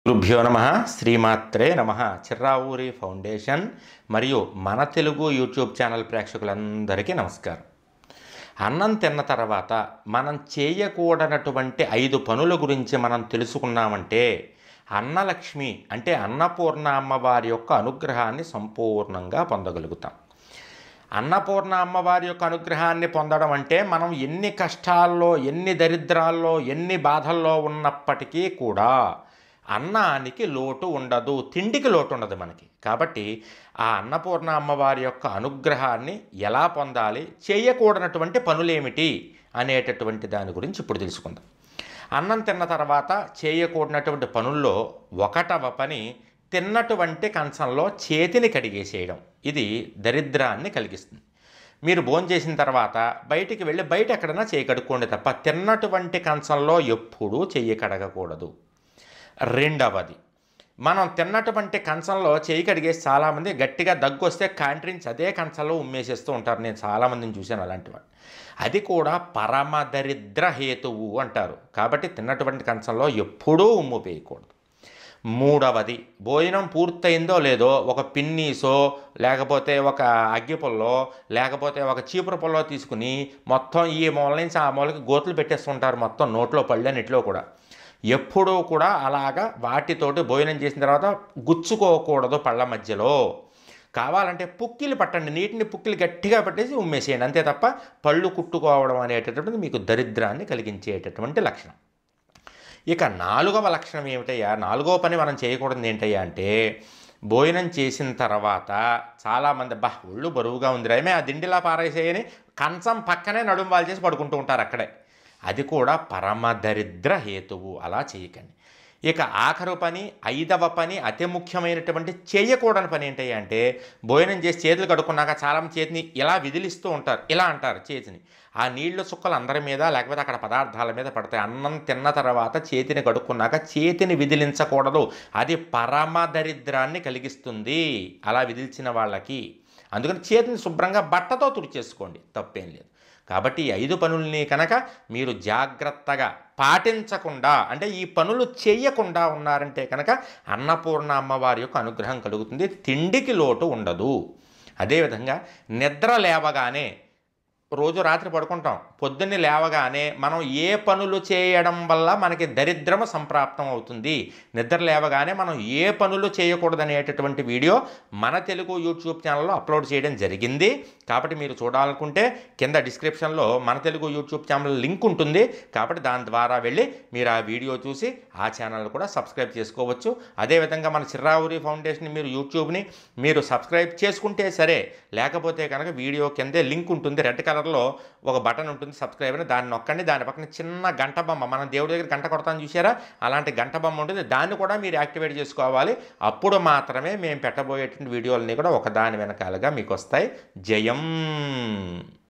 రుభ్యో నమ శ్రీమాత్రే నమ చిర్రావూరి ఫౌండేషన్ మరియు మన తెలుగు యూట్యూబ్ ఛానల్ ప్రేక్షకులందరికీ నమస్కారం అన్నం తిన్న తర్వాత మనం చేయకూడనటువంటి ఐదు పనుల గురించి మనం తెలుసుకున్నామంటే అన్నలక్ష్మి అంటే అన్నపూర్ణ అమ్మవారి యొక్క అనుగ్రహాన్ని సంపూర్ణంగా పొందగలుగుతాం అన్నపూర్ణ అమ్మవారి యొక్క అనుగ్రహాన్ని పొందడం అంటే మనం ఎన్ని కష్టాల్లో ఎన్ని దరిద్రాల్లో ఎన్ని బాధల్లో ఉన్నప్పటికీ కూడా అన్నానికి లోటు ఉండదు తిండికి లోటు ఉండదు మనకి కాబట్టి ఆ అన్నపూర్ణ అమ్మవారి యొక్క అనుగ్రహాన్ని ఎలా పొందాలి చేయకూడనటువంటి పనులేమిటి అనేటటువంటి దాని గురించి ఇప్పుడు తెలుసుకుందాం అన్నం తిన్న తర్వాత చేయకూడనటువంటి పనుల్లో ఒకటవ పని తిన్నటువంటి కంచంలో చేతిని కడిగేసేయడం ఇది దరిద్రాన్ని కలిగిస్తుంది మీరు భోజనం చేసిన తర్వాత బయటికి వెళ్ళి బయట ఎక్కడైనా చేయి కడుక్కోండి తప్ప తిన్నటువంటి కంచంలో ఎప్పుడూ చెయ్యి కడగకూడదు రెండవది మనం తిన్నటువంటి కంచంలో చేయి కడిగేసి చాలామంది గట్టిగా దగ్గు వస్తే కాంట్రించి అదే కంచంలో ఉమ్మేసేస్తూ ఉంటారు నేను చాలామందిని చూశాను అలాంటి వాడు అది కూడా పరమ దరిద్ర హేతువు అంటారు కాబట్టి తిన్నటువంటి కంచంలో ఎప్పుడూ ఉమ్ము వేయకూడదు మూడవది భోజనం పూర్తయిందో లేదో ఒక పిన్నీసో లేకపోతే ఒక అగ్గిపుల్లో లేకపోతే ఒక చీపురు పుల్లో తీసుకుని మొత్తం ఈ మూల నుంచి ఆ మూలకి గోతులు పెట్టేస్తుంటారు మొత్తం నోట్లో పళ్ళన్నిట్లో కూడా ఎప్పుడూ కూడా అలాగా వాటితోటి భోజనం చేసిన తర్వాత గుచ్చుకోకూడదు పళ్ళ మధ్యలో కావాలంటే పుక్కిలు పట్టండి నీటిని పుక్కిలు గట్టిగా పట్టేసి ఉమ్మేసేయండి అంతే తప్ప పళ్ళు కుట్టుకోవడం అనేటటువంటిది మీకు దరిద్రాన్ని కలిగించేటటువంటి లక్షణం ఇక నాలుగవ లక్షణం ఏమిటయ్యా నాలుగవ పని మనం చేయకూడదు ఏంటయ్యా అంటే భోజనం చేసిన తర్వాత చాలామంది బా ఒళ్ళు బరువుగా ఉంది రేమే ఆ దిండిలా పారేసేయని కంచం పక్కనే నడుము వాళ్ళు చేసి పడుకుంటూ ఉంటారు అక్కడే అది కూడా పరమ దరిద్ర హేతువు అలా చేయకండి ఇక ఆఖరు పని ఐదవ పని అతి ముఖ్యమైనటువంటి చేయకూడని పని ఏంటయ్యా అంటే భోజనం చేసి చేతులు కడుక్కున్నాక చాలామంది చేతిని ఇలా విదిలిస్తూ ఉంటారు ఇలా అంటారు చేతిని ఆ నీళ్లు చుక్కలు అందరి మీద లేకపోతే అక్కడ పదార్థాల మీద పడతాయి అన్నం తిన్న తర్వాత చేతిని కడుక్కున్నాక చేతిని విదిలించకూడదు అది పరమ దరిద్రాన్ని కలిగిస్తుంది అలా విదిల్చిన వాళ్ళకి అందుకని చేతిని శుభ్రంగా బట్టతో తుడిచేసుకోండి తప్పేం లేదు కాబట్టి ఈ ఐదు పనుల్ని కనుక మీరు జాగ్రత్తగా పాటించకుండా అంటే ఈ పనులు చేయకుండా ఉన్నారంటే కనుక అన్నపూర్ణ అమ్మవారి యొక్క అనుగ్రహం కలుగుతుంది తిండికి లోటు ఉండదు అదేవిధంగా నిద్ర లేవగానే రోజు రాత్రి పడుకుంటాం పొద్దున్నే లేవగానే మనం ఏ పనులు చేయడం వల్ల మనకి దరిద్రము సంప్రాప్తం అవుతుంది నిద్ర లేవగానే మనం ఏ పనులు చేయకూడదనేటటువంటి వీడియో మన తెలుగు యూట్యూబ్ ఛానల్లో అప్లోడ్ చేయడం జరిగింది కాబట్టి మీరు చూడాలనుకుంటే కింద డిస్క్రిప్షన్లో మన తెలుగు యూట్యూబ్ ఛానల్ లింక్ ఉంటుంది కాబట్టి దాని ద్వారా వెళ్ళి మీరు ఆ వీడియో చూసి ఆ ఛానల్ కూడా సబ్స్క్రైబ్ చేసుకోవచ్చు అదేవిధంగా మన చిర్రావురి ఫౌండేషన్ మీరు యూట్యూబ్ని మీరు సబ్స్క్రైబ్ చేసుకుంటే సరే లేకపోతే కనుక వీడియో కిందే లింక్ ఉంటుంది రెడ్ కలర్లో ఒక బటన్ ఉంటుంది సబ్స్క్రైబ్ అని దాన్ని నొక్కండి దాని పక్కన చిన్న గంట బొమ్మ మనం దేవుడి దగ్గర గంట కొడతాను చూసారా అలాంటి గంట బొమ్మ ఉంటుంది దాన్ని కూడా మీరు యాక్టివేట్ చేసుకోవాలి అప్పుడు మాత్రమే మేము పెట్టబోయేటువంటి వీడియోలని కూడా ఒకదాని వెనకాలగా మీకు వస్తాయి జయం